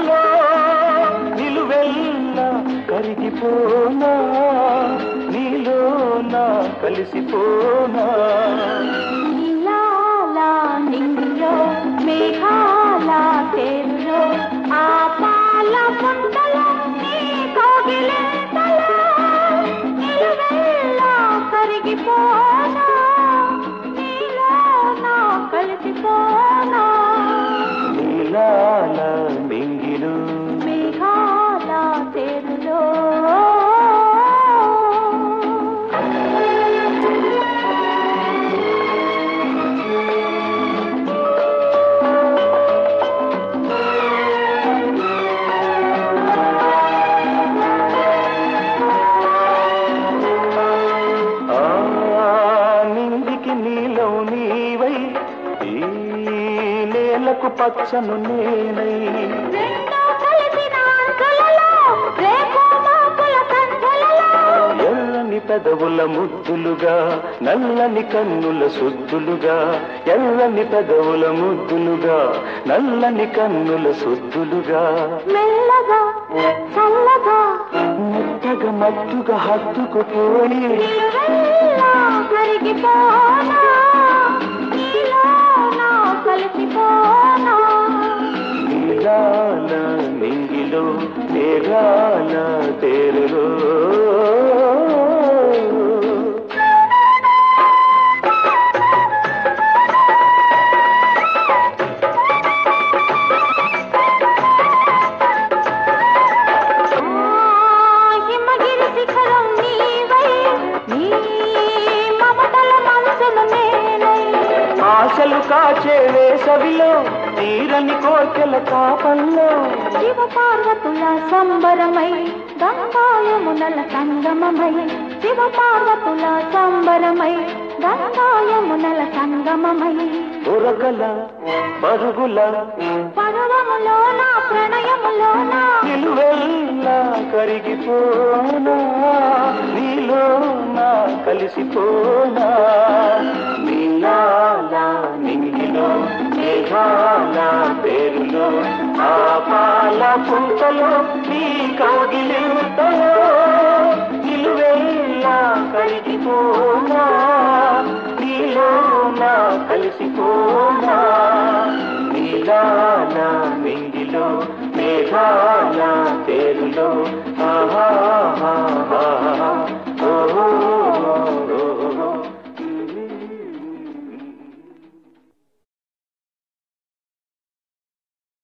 పుంతలో నిలువెల్లా కరిగిపోనా నీలోన కలిసిపోనా నీలాల నింగిలో మేఘాల తేరులో ఆ పాల పుంతలో నీ కోగిలింతలో నిలువెల్లా కరిగిపోనా నీలోన కలిసిపోనా నీలాల మింగిలు మేఘాల తేరులో ఆ నిందికి నీలం నీవై ఈ నేలకు పచ్చను నేనై రెండో కలిసిన అంచులలో రేపు మాపుల సంచులలో ఎల్లని పెదవుల ముద్దులుగా నల్లని కన్నుల సుద్దులుగా ఎల్లని పెదవుల ముద్దులుగా నల్లని కన్నుల సుద్దులుగా మెల్లగా చల్లగా మెత్తగా మత్తుగా హత్తుకుపోయి నిలువెల్లా కరిగిపోనా నీలో నా కలిసిపోనా నీలాల మింగిలో మేఘాల తేరులో ఆ హిమగిరి శిఖరం నీవై నీ మమతల మనసును నేనై ఆశలు కాచే వేసవిలో తీరని కోర్కెల కాపల్లో శివ పార్వతుల సంబరమై గంగాయమునల సంగమమై శివ పార్వతుల సంబరమై గంగాయమునల సంగమమై దొరకల పరుగుల పర్వములో నా ప్రణయములో నా నిలువెల్లా కరిగిపోనా నీలో నా కలిసిపోనా నీలాల నింగిలో మేఘాల పేరులో ఆ పాల పుంతలో నీ కౌగిలింతలో నిలువెల్లా కరిగిపోనా నీలో నా కలిసిపోనా నీలాల మింగిలో మేఘాల తేరులో ఆహా